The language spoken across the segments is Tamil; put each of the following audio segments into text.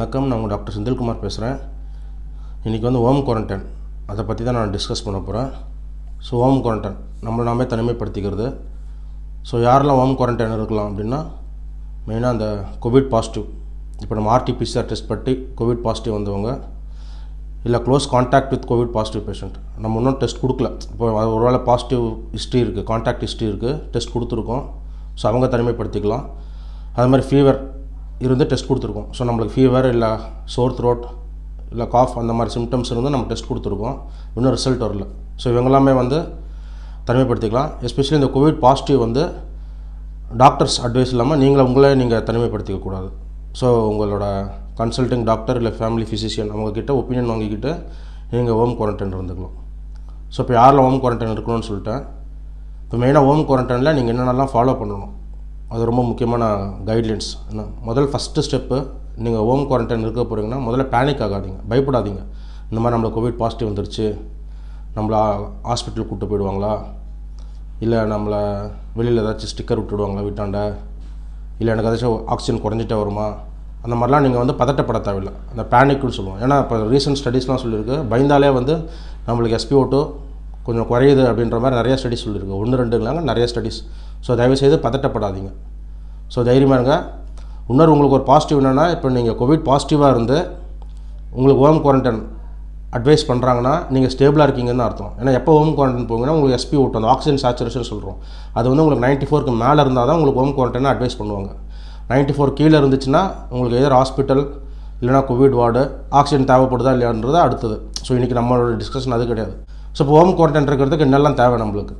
வணக்கம் நான் உங்கள் டாக்டர் செந்தில்குமார் பேசுகிறேன் இன்றைக்கி வந்து ஹோம் குவாரண்டைன் அதை பற்றி தான் நான் டிஸ்கஸ் பண்ண போகிறேன் ஸோ ஹோம் குவாரண்டைன் நம்மளை நாமே தனிமைப்படுத்திக்கிறது ஸோ யாரெல்லாம் ஹோம் குவாரண்டைன் இருக்கலாம் அப்படின்னா மெயினாக அந்த கோவிட் பாசிட்டிவ் இப்போ நம்ம ஆர்டிபிசிஆர் டெஸ்ட் பற்றி கோவிட் பாசிட்டிவ் வந்தவங்க இல்லை close contact with covid positive patient நம்ம இன்னும் டெஸ்ட் கொடுக்கல இப்போ ஒருவேளை பாசிட்டிவ் ஹிஸ்ட்ரி இருக்குது காண்டாக்ட் ஹிஸ்ட்ரி இருக்குது டெஸ்ட் கொடுத்துருக்கோம் ஸோ அவங்க தனிமைப்படுத்திக்கலாம் அது மாதிரி ஃபீவர் இருந்து டெஸ்ட் கொடுத்துருக்கோம் ஸோ நம்மளுக்கு ஃபீவர் இல்லை சோர் த்ரோட் இல்லை காஃப் அந்த மாதிரி சிம்டம்ஸ் இருந்து நம்ம டெஸ்ட் கொடுத்துருக்கோம் இன்னும் ரிசல்ட் வரல ஸோ இவங்கெல்லாமே வந்து தனிமைப்படுத்திக்கலாம் எஸ்பெஷலி இந்த கோவிட் பாசிட்டிவ் வந்து டாக்டர்ஸ் அட்வைஸ் இல்லாமல் நீங்களே உங்களே நீங்கள் தனிமைப்படுத்திக்க கூடாது ஸோ உங்களோட கன்சல்டிங் டாக்டர் இல்லை ஃபேமிலி ஃபிசிஷியன் அவங்கக்கிட்ட ஒப்பீனியன் வாங்கிக்கிட்டு நீங்கள் ஹோம் குவாரண்டைன் இருந்துக்கலாம் ஸோ இப்போ யாரில் ஹோம் குவாரண்டைன் இருக்கணும்னு சொல்லிட்டேன் இப்போ மெயினாக ஹோம் குவாரண்டைனில் நீங்கள் என்னென்னலாம் ஃபாலோ பண்ணணும் அது ரொம்ப முக்கியமான கைட்லைன்ஸ் என்ன முதல் ஃபஸ்ட்டு ஸ்டெப்பு நீங்கள் ஹோம் குவாரண்டைன் இருக்க போகிறீங்கன்னா முதல்ல பேனிக் ஆகாதீங்க பயப்படாதீங்க இந்த மாதிரி நம்மளுக்கு கோவிட் பாசிட்டிவ் வந்துருச்சு நம்மளை ஹாஸ்பிட்டல் கூப்பிட்டு போயிடுவாங்களா இல்லை நம்மளை வெளியில் ஏதாச்சும் ஸ்டிக்கர் விட்டுடுவாங்களா வீட்டாண்ட இல்லை எனக்கு ஏதாச்சும் ஆக்சிஜன் குறைஞ்சிட்டே வருமா அந்த மாதிரிலாம் நீங்கள் வந்து பதட்டப்பட தேவையில்லை அந்த பேனிக்னு சொல்லுவோம் ஏன்னா இப்போ ரீசெண்ட் ஸ்டடீஸ்லாம் சொல்லியிருக்கு பயந்தாலே வந்து நம்மளுக்கு எஸ்பிஓ கொஞ்சம் குறையுது அப்படின்ற மாதிரி நிறைய ஸ்டடிஸ் சொல்லியிருக்கு ஒன்று ரெண்டு இல்லைங்க நிறைய ஸ்டடீஸ் ஸோ தயவுசெய்து பதட்டப்படாதீங்க ஸோ தைரியமாக இருங்க இன்னொரு உங்களுக்கு ஒரு பாசிட்டிவ் என்னென்னா இப்போ நீங்கள் கோவிட் பாசிட்டிவாக இருந்து உங்களுக்கு ஹோம் குவாரண்டைன் அட்வைஸ் பண்ணுறாங்கன்னா நீங்கள் ஸ்டேபிளாக இருக்கீங்கன்னு அர்த்தம் ஏன்னா எப்போ ஹோம் குவாரண்டைன் போங்கன்னா உங்களுக்கு எஸ்பி ஓட்டு அந்த ஆக்சிஜன் சேச்சுரேஷன் சொல்கிறோம் அது வந்து உங்களுக்கு நைன்ட்டி ஃபோருக்கு மேலே இருந்தால் தான் உங்களுக்கு ஹோம் குவாரண்டைன் அட்வைஸ் பண்ணுவாங்க நைன்ட்டி ஃபோர் கீழே இருந்துச்சுன்னா உங்களுக்கு எதிர் ஹாஸ்பிட்டல் இல்லைனா கோவிட் வார்டு ஆக்சிஜன் தேவைப்படுதா இல்லையான்றது அடுத்தது ஸோ இன்றைக்கி நம்மளோட டிஸ்கஷன் அது கிடையாது ஸோ இப்போ ஹோம் குவாரண்டைன் இருக்கிறதுக்கு என்னெல்லாம் தேவை நம்மளுக்கு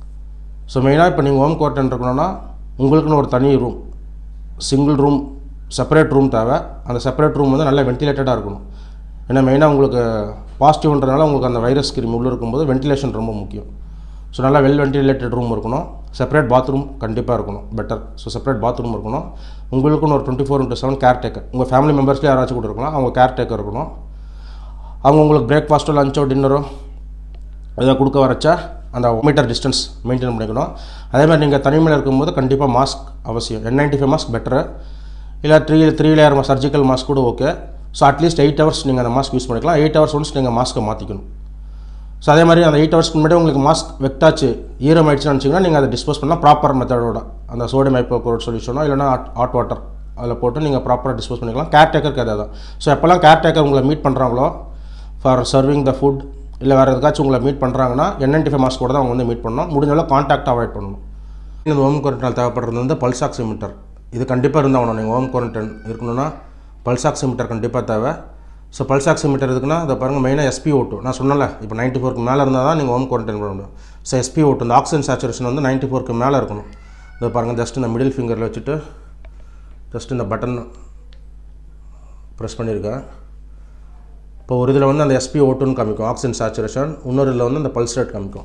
ஸோ மெயினாக இப்போ நீங்கள் ஹோம் குவாரண்டைன் இருக்கணும்னா உங்களுக்குன்னு ஒரு தனி room single room separate room தேவை அந்த செப்பரேட் ரூம் வந்து நல்லா வென்டிலேட்டடாக இருக்கணும் ஏன்னா மெயினாக உங்களுக்கு பாசிட்டிவ்ன்றதுனால உங்களுக்கு அந்த வைரஸ் கிருமி உள்ளே இருக்கும்போது வென்டிலேஷன் ரொம்ப முக்கியம் ஸோ நல்லா வெல் வென்டிலேட்டட் ரூம் இருக்கணும் செப்பரேட் பாத்ரூம் கண்டிப்பாக இருக்கணும் பெட்டர் ஸோ செப்பரேட் பாத்ரூம் இருக்கணும் உங்களுக்குன்னு ஒரு twenty four into seven caretaker உங்கள் ஃபேமிலி மெம்பர்ஸ்லேயே யாராச்சும் கூட இருக்கலாம் அவங்க கேர் டேக்கர் இருக்கணும் அவங்க உங்களுக்கு பிரேக்ஃபாஸ்ட்டோ லஞ்சோ டின்னரோ இதை கொடுக்க வரச்சா அந்த மீட்டர் டிஸ்டன்ஸ் மெயின்டைன் பண்ணிக்கணும் அதே மாதிரி நீங்கள் தனிமையில் இருக்கும்போது கண்டிப்பாக மாஸ்க் அவசியம் N ninety five mask better இல்லை three three layer surgical mask கூட okay so at least eight hours நீங்கள் அந்த மாஸ்க் யூஸ் பண்ணிக்கலாம் எயிட் ஹவர்ஸ் ஒன்ஸ் நீங்கள் மாஸ்க்கை மாற்றிக்கணும் ஸோ அதே மாதிரி அந்த எயிட் ஹவர்ஸ்க்கு முன்னாடி உங்களுக்கு மாஸ்க் வெக்டாச்சு ஈரம் ஆயிடுச்சுன்னு நினச்சிங்கன்னா நீங்கள் அதை டிஸ்போஸ் பண்ணலாம் ப்ராப்பர் மெத்தடோட அந்த சோடியம் ஹைப்போக்ளோரைட் சொல்யூஷனோ இல்லைனா ஹாட் வாட்டர் அதில் போட்டு நீங்கள் ப்ராப்பராக டிஸ்போஸ் பண்ணிக்கலாம் கேர் டேக்கருக்கு அதே தான் ஸோ எப்போல்லாம் கேர் டேக்கர் உங்களை மீட் பண்ணுறாங்களோ ஃபார் சர்விங் த ஃபுட் இல்லை வேறு எதுக்காச்சும் உங்களை மீட் பண்ணுறாங்கன்னா என்என்டி ஃபைவ் மாஸ்க் கூட தான் அவங்க வந்து மீட் பண்ணணும் முடிஞ்சளவு கான்டாக்ட் அவாய்ட் பண்ணணும் இந்த ஹோம் குவாரண்டைன் தேவைப்படுறது வந்து பல்ஸ் ஆக்சிமீட்டர் இது கண்டிப்பாக இருந்தாகணும் நீங்கள் ஹோம் குவாரண்டைன் இருக்கணும்னா பல்ஸ் ஆக்சிமீட்டர் கண்டிப்பாக தேவை ஸோ பல்ஸ் ஆக்சிமீட்டர் எதுக்குன்னா அதை பாருங்கள் மெயினாக எஸ்பி ஓட்டு நான் சொன்னல இப்போ நைன்ட்டி ஃபோருக்கு மேலே இருந்தால் தான் நீங்கள் ஹோம் குவாரண்டைன் பண்ண முடியும் ஸோ எஸ்பி ஓட்டு இந்த ஆக்சிஜன் சேச்சுரேஷன் வந்து நைன்ட்டி ஃபோருக்கு மேலே இருக்கணும் இதை பாருங்கள் ஜஸ்ட் இந்த மிடில் ஃபிங்கரில் வச்சுட்டு ஜஸ்ட் இந்த பட்டன் ப்ரெஸ் பண்ணியிருக்கேன் இப்போ ஒரு இதில் வந்து அந்த எஸ்பி ஓட்டுன்னு காமிக்கும் ஆக்சிஜன் சேச்சுரேஷன் இன்னொரு இதில் வந்து அந்த பல்ஸ் ரேட் காமிக்கும்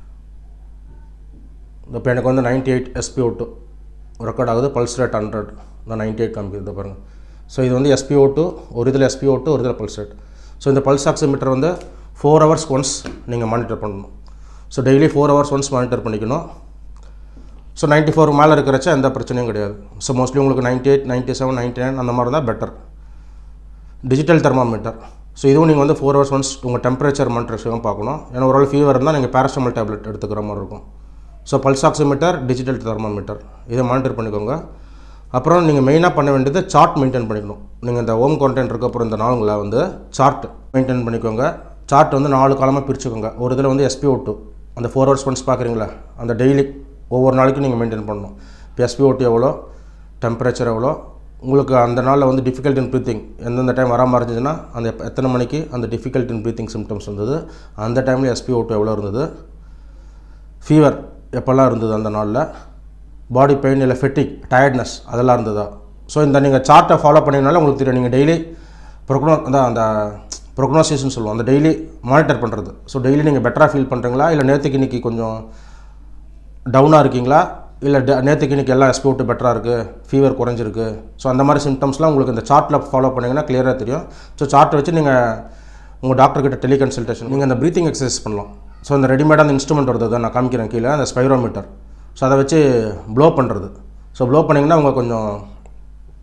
இப்போ எனக்கு வந்து ninety eight SP O two record ஆகுது பல்ஸ் ரேட் ஹண்ட்ரட் நான் நைன்ட்டி எயிட் காமிக்குது பாருங்கள் ஸோ இது வந்து எஸ்பி ஓட்டு ஒரு இதில் எஸ்பி ஓட்டு ஒரு இதில் பல்ஸ் ரேட் ஸோ இந்த பல்ஸ் ஆக்சிமீட்டர் வந்து ஃபோர் ஹவர்ஸ் ஒன்ஸ் நீங்கள் மானிட்டர் பண்ணணும் so daily four hours once monitor பண்ணிக்கணும் ஸோ நைன்ட்டி ஃபோர் மேலே இருக்கிறச்ச எந்த பிரச்சனையும் கிடையாது ஸோ மோஸ்ட்லி உங்களுக்கு ninety eight ninety seven ninety nine அந்த மாதிரி தான் பெட்டர் டிஜிட்டல் தெர்மாமீட்டர் ஸோ இதுவும் நீங்கள் வந்து ஃபோர் ஹவர்ஸ் ஒன்ஸ் உங்கள் டெம்பரேச்சர் மானிட்டர்ஸும் பார்க்கணும் ஏன்னா ஒரு ஃபீவர் இருந்தால் நீங்கள் பேரஸ்டமல் டேப்லெட் எடுத்துக்கிற மாதிரி இருக்கும் so pulse oximeter digital thermometer இதை மானிட்டர் பண்ணிக்கோங்க அப்புறம் நீங்கள் மெயினாக பண்ண வேண்டியது சார்ட் மெயின்டைன் பண்ணிக்கணும் நீங்கள் இந்த ஹோம் குவாரண்டைன் இருக்க அப்புறம் இந்த நாளுங்களை வந்து சார்ட் மெயின்டைன் பண்ணிக்கோங்க சார்ட் வந்து நாலு காலமாக பிரிச்சுக்கோங்க ஒரு இதில் வந்து எஸ்பி ஓட்டு அந்த ஃபோர் ஹவர்ஸ் ஒன்ஸ் பார்க்குறீங்களா அந்த டெய்லி ஒவ்வொரு நாளைக்கும் நீங்கள் மெயின்டைன் பண்ணணும் இப்போ எஸ்பி ஓட்டு எவ்வளோ டெம்பரேச்சர் எவ்வளோ உங்களுக்கு அந்த நாளில் வந்து டிஃபிகல்ட் இன் ப்ரீத்திங் எந்தெந்த டைம் வராமல் இருந்துச்சுன்னா அந்த எப்ப- எத்தனை மணிக்கு அந்த டிஃபிகல்ட் இன் ப்ரீத்திங் சிம்டம்ஸ் இருந்தது அந்த டைமில் எஸ்பி ஓட்டு எவ்வளோ இருந்தது ஃபீவர் எப்போல்லாம் இருந்தது அந்த நாளில் பாடி பெயின் இல்லை ஃபெட்டிக் டயர்ட்னஸ் அதெல்லாம் இருந்ததா ஸோ இந்த நீங்கள் சார்ட்டை ஃபாலோ பண்ணிங்கனால உங்களுக்கு தெரியும் நீங்கள் டெய்லி ப்ரொக்னோ அந்த அந்த ப்ரொக்னோசிஸ்னு சொல்லுவோம் அந்த டெய்லி மானிட்டர் பண்ணுறது ஸோ டெய்லி நீங்கள் பெட்டராக ஃபீல் பண்ணுறீங்களா இல்லை நேற்றுக்கு இன்னைக்கு கொஞ்சம் டவுனாக இருக்கீங்களா இல்லை டே நேற்றுக்கு இன்னைக்கு எல்லாம் எஸ்பி விட்டு பெட்டராக இருக்குது ஃபீவர் குறைஞ்சிருக்கு ஸோ அந்த மாதிரி சிம்டம்ஸ்லாம் உங்களுக்கு இந்த சார்ட்டில் ஃபாலோ பண்ணிங்கன்னா கிளியராக தெரியும் ஸோ சார்ட்டை வச்சு நீங்கள் உங்கள் டாக்டர்கிட்ட டெலி கன்சல்டேஷன் நீங்கள் அந்த ப்ரீத்திங் எக்ஸசைஸ் பண்ணலாம் ஸோ இந்த ரெடிமேடாக அந்த இன்ஸ்ட்ருமெண்ட் வருது அதை நான் காமிக்கிறேன் கீழே அந்த ஸ்பைரோமீட்டர் ஸோ அதை வச்சு ப்ளோ பண்ணுறது ஸோ ப்ளோ பண்ணிங்கன்னா உங்கள் கொஞ்சம்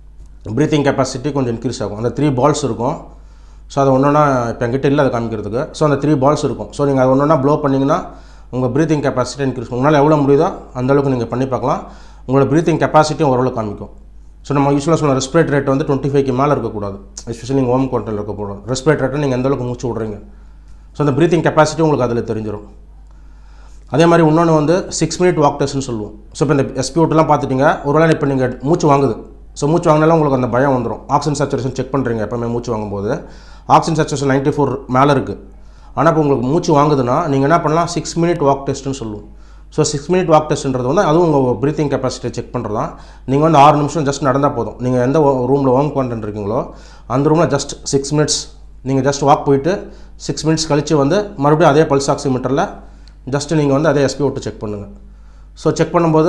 ப்ரீத்திங் கெப்பாசிட்டி கொஞ்சம் இன்க்ரீஸ் ஆகும் அந்த த்ரீ பால்ஸ் இருக்கும் ஸோ அதை ஒன்று ஒன்றா இப்போ என்கிட்ட இல்லை அதை காமிக்கிறதுக்கு ஸோ அந்த த்ரீ பால்ஸ் இருக்கும் ஸோ நீங்கள் அதை ஒன்று ஒன்றா ப்ளோ பண்ணிங்கன்னா உங்கள் ப்ரீத்திங் கெப்பாசிட்டி இன்க்ரீஸ் உங்களால் எவ்வளோ முடியுதோ அந்த அளவுக்கு நீங்கள் பண்ணி பார்க்கலாம் உங்களோட ப்ரீத்திங் கெப்பாசிட்டியும் ஓரளவு காமிக்கும் ஸோ நம்ம யூஸ்வலாக சொல்ல ரெஸ்பிரேட் ரேட் வந்து டுவெண்ட்டி ஃபைவ்க்கு மேலே இருக்கக்கூடாது எஸ்பெஷலி நீங்கள் ஹோம் குவாரண்டைனில் இருக்கக்கூடாது ரெஸ்பிரேட் ரேட்டை நீங்கள் எந்த அளவுக்கு மூச்சு விட்றீங்க ஸோ அந்த ப்ரீத்திங் கெப்பாசிட்டி உங்களுக்கு அதில் தெரிஞ்சிடும் அதே மாதிரி இன்னொன்று வந்து சிக்ஸ் மினிட் வாக் டெஸ்ட்னு சொல்லுவோம் ஸோ இப்போ இந்த எஸ்பி ஓட்டெலாம் பார்த்துட்டிங்க ஒருவேளை இப்போ நீங்கள் மூச்சு வாங்குது ஸோ மூச்சு வாங்கினாலும் உங்களுக்கு அந்த பயம் வந்துடும் ஆக்சிஜன் சேச்சுரேஷன் செக் பண்ணுறீங்க எப்போவுமே மூச்சு வாங்கும்போது ஆக்சிஜன் சேச்சுரேஷன் நைன்ட்டி ஃபோர் மேலே இருக்குது ஆனால் இப்போ உங்களுக்கு மூச்சு வாங்குதுன்னா நீங்கள் என்ன பண்ணலாம் சிக்ஸ் மினிட் வாக் டெஸ்ட்னு சொல்லுவோம் ஸோ சிக்ஸ் மினிட் வாக் டெஸ்ட்ன்றது வந்து அதுவும் உங்கள் ப்ரீத்திங் கெப்பாசிட்டியை செக் பண்ணுறது தான் நீங்கள் வந்து ஆறு நிமிஷம் ஜஸ்ட் நடந்தால் போதும் நீங்கள் எந்த ரூமில் ஹோம் குவாரண்டைன் இருக்கீங்களோ அந்த ரூமில் ஜஸ்ட் சிக்ஸ் மினிட்ஸ் நீங்கள் ஜஸ்ட் வாக் போயிட்டு சிக்ஸ் மினிட்ஸ் கழித்து வந்து மறுபடியும் அதே பல்ஸ் ஆக்சிமீட்டரில் ஜஸ்ட்டு நீங்கள் வந்து அதே எஸ்பி விட்டு செக் பண்ணுங்கள் ஸோ செக் பண்ணும்போது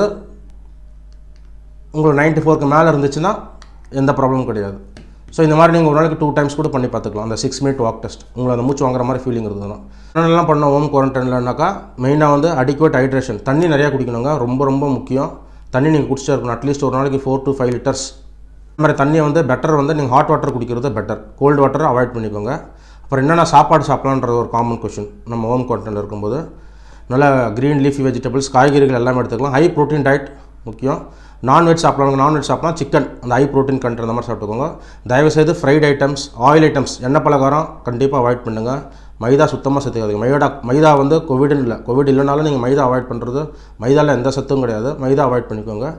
உங்களுக்கு நைன்ட்டி ஃபோருக்கு மேலே இருந்துச்சுன்னா எந்த ப்ராப்ளமும் கிடையாது ஸோ இந்த மாதிரி நீங்கள் ஒரு நாளைக்கு டூ டைம்ஸ் கூட பண்ணி பார்த்துக்கலாம் அந்த சிக்ஸ் மினிட் வாக் டெஸ்ட் உங்களுக்கு அந்த மூச்சு வாங்குற மாதிரி ஃபீலிங் இருந்ததுன்னா என்னெல்லாம் பண்ண ஹோம் குவாரண்டைன்லனாக்கா மெயினாக வந்து அடிக்குவேட் ஹைட்ரேஷன் தண்ணி நிறையா குடிக்கணுங்க ரொம்ப ரொம்ப முக்கியம் தண்ணி நீங்கள் குடிச்சே இருக்கணும் அட்லீஸ்ட் ஒரு நாளைக்கு ஃபோர் டு ஃபைவ் லிட்டர்ஸ் இந்த மாதிரி தண்ணியை வந்து பெட்டர் வந்து நீங்கள் ஹாட் வாட்டர் குடிக்கிறது பெட்டர் கோல்டு வாட்டரை அவாய்ட் பண்ணிக்கோங்க அப்புறம் என்னென்ன சாப்பாடு சாப்பிட்லான்றது ஒரு காமன் கொஷின் நம்ம ஹோம் குவாரண்டைனில் இருக்கும்போது நல்லா க்ரீன் லீஃபி வெஜிடபிள்ஸ் காய்கறிகள் எல்லாமே எடுத்துக்கலாம் ஹை ப்ரோட்டீன் டயட் முக்கியம் நான்வெஜ் சாப்பிட்லாம் நான்வெஜ் சாப்பிட்லாம் சிக்கன் அந்த ஹை ப்ரோட்டீன் கண்டென்ட் அந்த மாதிரி சாப்பிட்டுக்கோங்க தயவுசெய்து ஃப்ரைட் ஐட்டம்ஸ் ஆயில் ஐட்டம்ஸ் எண்ணெய் பலகாரம் கண்டிப்பாக அவாய்ட் பண்ணுங்கள் மைதா சுத்தமாக சேர்த்துக்காதீங்க மைதா மைதா வந்து கோவிட்னு இல்லை கோவிட் இல்லைனாலும் நீங்கள் மைதா அவாய்ட் பண்ணுறது மைதாவில் எந்த சத்தும் கிடையாது மைதா அவாய்ட் பண்ணிக்கோங்க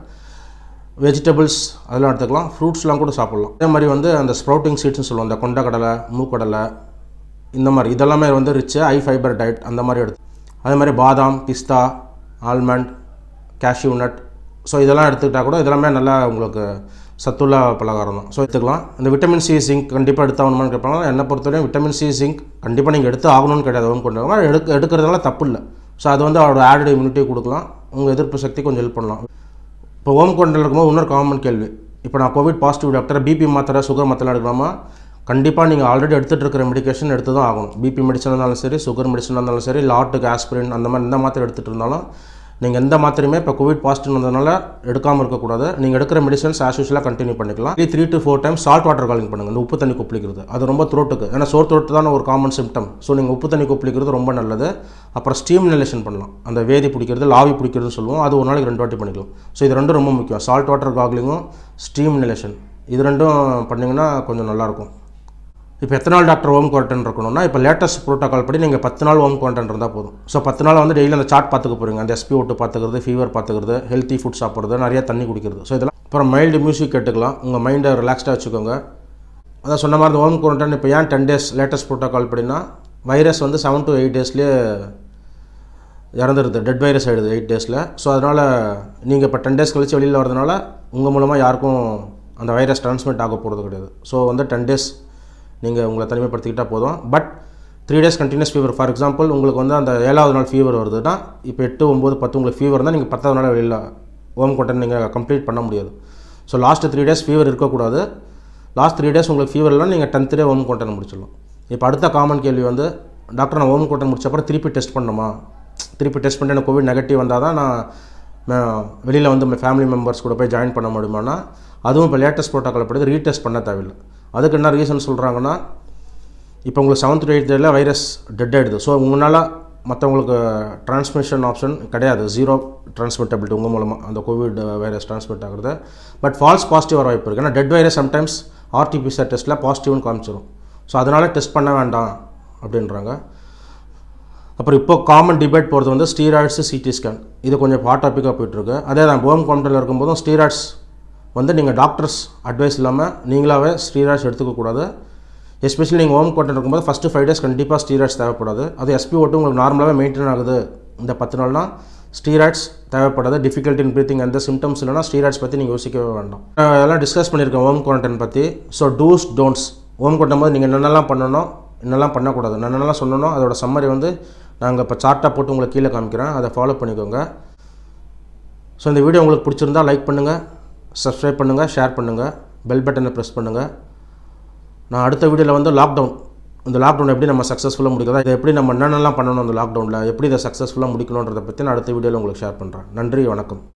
வெஜிடபிள்ஸ் அதெல்லாம் எடுத்துக்கலாம் ஃப்ரூட்ஸ்லாம் கூட சாப்பிட்லாம் அதே மாதிரி வந்து அந்த ஸ்ப்ரவுட்டிங் சீட்ஸ்னு சொல்லுவோம் அந்த கொண்டக்கடலை மூக்கடலை இந்த மாதிரி இதெல்லாமே வந்து ரிச்சு ஹை ஃபைபர் டயட் அந்த மாதிரி எடுத்து அதே மாதிரி பாதாம் பிஸ்தா ஆல்மண்ட் கேஷ்யூ நட் ஸோ இதெல்லாம் எடுத்துக்கிட்டால் கூட இதெல்லாமே நல்லா உங்களுக்கு சத்துள்ள பலகாரம் தான் ஸோ எடுத்துக்கலாம் இந்த விட்டமின் சி ஜிங்க் கண்டிப்பாக எடுத்தாகணுமான்னு கேட்பாங்க என்னை பொறுத்தவரையும் விட்டமின் சி ஜிங்க் கண்டிப்பாக நீங்கள் எடுத்து ஆகணும்னு கிடையாது ஹோம் கொண்டு எடுக்க எடுக்கிறதுனால தப்பு இல்லை ஸோ அது வந்து அவரோட ஆடட் இம்யூனிட்டி கொடுக்கலாம் உங்கள் எதிர்ப்பு சக்தி கொஞ்சம் ஹெல்ப் பண்ணலாம் இப்போ ஹோம் குவாரண்டைன் இருக்கும்போது இன்னொரு காமன் கேள்வி இப்போ நான் கோவிட் பாசிட்டிவ் டாக்டர் பிபி மாத்திரை சுகர் மாத்திரை எடுக்கலாமா கண்டிப்பாக நீங்கள் ஆல்ரெடி எடுத்துகிட்டு இருக்கிற மெடிக்கேஷன் எடுத்து தான் ஆகணும் பிபி மெடிசன் இருந்தாலும் சரி சுகர் மெடிசன் இருந்தாலும் சரி லாட்டுக்கு ஆஸ்பிரின் அந்த மாதிரி எந்த மாத்திரை எடுத்துகிட்டு இருந்தாலும் நீங்கள் எந்த மாத்திரையுமே இப்போ கோவிட் பாசிட்டிவ் வந்ததுனால எடுக்காமல் இருக்கக்கூடாது நீங்கள் எடுக்கிற மெடிசன்ஸ் ஆஸ் யூஸ்வலாக கண்டினியூ பண்ணிக்கலாம் three to four time salt water gargling பண்ணுங்கள் இந்த உப்பு தண்ணி குப்பிளிக்கிறது அது ரொம்ப த்ரோட்டுக்கு ஏன்னா சோர் த்ரோட்டு தான் ஒரு காமன் சிம்டம் ஸோ நீங்கள் உப்பு தண்ணி குப்பிளிக்கிறது ரொம்ப நல்லது அப்புறம் ஸ்டீம் நிலேஷன் பண்ணலாம் அந்த வேதி பிடிக்கிறது லாவி பிடிக்கிறதுன்னு சொல்லுவோம் அது ஒரு நாளைக்கு ரெண்டு வாட்டி பண்ணிக்கலாம் ஸோ இது ரெண்டும் ரொம்ப முக்கியம் சால்ட் வாட்டர் காக்லிங்கும் ஸ்டீம் நிலேஷன் இது ரெண்டும் பண்ணிங்கன்னா கொஞ்சம் நல்லாயிருக்கும் இப்போ எத்தனை நாள் டாக்டர் ஹோம் குவாரண்டைன் இருக்கணும்னா இப்போ லேட்டஸ்ட் ப்ரோட்டோகால் படி நீங்கள் பத்து நாள் ஹோம் குவாரண்டைன் இருந்தால் போதும் ஸோ பத்து நாள் வந்து டெய்லி அந்த சார்ட் பார்த்துக்க போகிறீங்க அந்த எஸ்பி ஓட்டு பார்த்துக்கிறது ஃபீவர் பார்த்துக்கிறது ஹெல்த்தி ஃபுட் சாப்பிட்றது நிறைய தண்ணி குடிக்கிறது ஸோ இதெல்லாம் அப்புறம் மைல்டு மியூசிக் கேட்டுக்கலாம் உங்கள் மைண்டை ரிலாக்ஸ்டாக வச்சுக்கோங்க அதான் சொன்ன மாதிரி ஹோம் குவாரண்டைன் இப்போ ஏன் டென் டேஸ் லேட்டஸ்ட் ப்ரோட்டோகால் படினா வைரஸ் வந்து செவன் டு எயிட் டேஸ்லேயே இறந்துருது டெட் வைரஸ் ஆகிடுது எயிட் டேஸில் ஸோ அதனால் நீங்கள் இப்போ டென் டேஸ் கழிச்சு வெளியில் வரதுனால உங்கள் மூலமாக யாருக்கும் அந்த வைரஸ் ட்ரான்ஸ்மிட் ஆக போகிறது கிடையாது ஸோ வந்து டென் டேஸ் நீங்கள் உங்களை தனிமைப்படுத்திக்கிட்டால் போதும் but three days continues fever for example உங்களுக்கு வந்து அந்த ஏழாவது நாள் ஃபீவர் வருதுன்னா இப்போ எட்டு ஒம்பது பத்து உங்களுக்கு ஃபீவர் இருந்தால் நீங்கள் பத்தாவது நாள் வெளியில் ஹோம் குவாரண்டைன் நீங்கள் கம்ப்ளீட் பண்ண முடியாது so last three days fever இருக்கக்கூடாது லாஸ்ட் த்ரீ டேஸ் உங்களுக்கு ஃபீவர் இல்லைனா நீங்கள் டென்த் டே ஹோம் குவாரண்டைன் முடிச்சிடலாம் இப்போ அடுத்த காமன் கேள்வி வந்து டாக்டர் நான் ஹோம் குவாரண்டைன் முடிச்சப்பறம் திருப்பி டெஸ்ட் பண்ணணுமா திருப்பி டெஸ்ட் பண்ணிட்டு எனக்கு கோவிட் நெகட்டிவ் வந்தால் தான் நான் வெளியில் வந்து ஃபேமிலி மெம்பர்ஸ் கூட போய் ஜாயின் பண்ண முடியுமானா அதுவும் இப்போ லேட்டஸ்ட் ப்ரோட்டோக்கால் படி ரீடெஸ்ட் பண்ண தேவையில்லை அதுக்கு என்ன ரீசன் சொல்கிறாங்கன்னா இப்போ உங்களுக்கு seventh to eighth day virus dead ஆகிடுது ஸோ உங்களால் மற்றவங்களுக்கு டிரான்ஸ்மிஷன் ஆப்ஷன் கிடையாது ஜீரோ டிரான்ஸ்மிட்டபிலிட்டி உங்கள் மூலமாக அந்த கோவிட் வைரஸ் டிரான்ஸ்மிட் ஆகுறது பட் ஃபால்ஸ் பாசிட்டிவ் வர வாய்ப்பு இருக்குது ஏன்னா டெட் வைரஸ் சம்டைம்ஸ் ஆர்டிபிசிஆர் டெஸ்ட்டில் பாசிட்டிவ்னு காமிச்சிடும் ஸோ அதனால் டெஸ்ட் பண்ண வேண்டாம் அப்படின்றாங்க அப்புறம் இப்போ காமன் டிபேட் போகிறது வந்து ஸ்டீராய்ட்ஸு சிடி ஸ்கேன் இது கொஞ்சம் ஹாட் டாப்பிக்காக போயிட்டுருக்கு அதே தான் ஹோம் குவாரண்டைனில் இருக்கும்போதும் ஸ்டீராய்ட்ஸ் வந்து நீங்கள் டாக்டர்ஸ் அட்வைஸ் இல்லாமல் நீங்களாகவே ஸ்டீராய்ட்ஸ் எடுத்துக்கக்கூடாது எஸ்பெஷலி நீங்கள் ஹோம் குவாரண்டைன் இருக்கும்போது ஃபஸ்ட்டு ஃபைவ் டேஸ் கண்டிப்பாக ஸ்டீராய்ட்ஸ் தேவைப்படாது அது எஸ்பி ஓட்டு உங்களுக்கு நார்மலாகவே மெயின்டைன் ஆகுது இந்த பத்து நாள்னா ஸ்டீராய்ட்ஸ் தேவைப்படாது டிஃபிகல்ட் இன் ப்ரீத்திங் எந்த சிம்டம்ஸ் இல்லைனா ஸ்டீராய்ட்ஸ் பற்றி நீங்கள் யோசிக்கவே வேண்டாம் நான் அதெல்லாம் டிஸ்கஸ் பண்ணியிருக்கேன் ஹோம் குவாரண்டைன் பற்றி so dos don'ts home quarantine போது நீங்கள் என்னென்னலாம் பண்ணணும் என்னெல்லாம் பண்ணக்கூடாது நான் என்னென்னலாம் சொல்லணும் அதோட சம்மரி வந்து நாங்கள் இப்போ சார்ட்டாக போட்டு உங்களுக்கு கீழே காமிக்கிறேன் அதை ஃபாலோ பண்ணிக்கோங்க ஸோ இந்த வீடியோ உங்களுக்கு பிடிச்சிருந்தா லைக் பண்ணுங்கள் சப்ஸ்கிரைப் பண்ணுங்கள் ஷேர் பண்ணுங்கள் பெல் பட்டனை ப்ரெஸ் பண்ணுங்கள் நான் அடுத்த வீடியோவில் வந்து லாக்டவுன் இந்த லாக்டவுன் எப்படி நம்ம சக்ஸஸ்ஃபுல்லாக முடிக்கிறதா இதை எப்படி நம்ம என்னென்னலாம் பண்ணணும் அந்த லாக்டவுனில் எப்படி இதை சக்ஸஸ்ஃபுல்லாக முடிக்கணுன்றதை பற்றி நான் அடுத்த வீடியோவில் உங்களுக்கு ஷேர் பண்ணுறேன் நன்றி வணக்கம்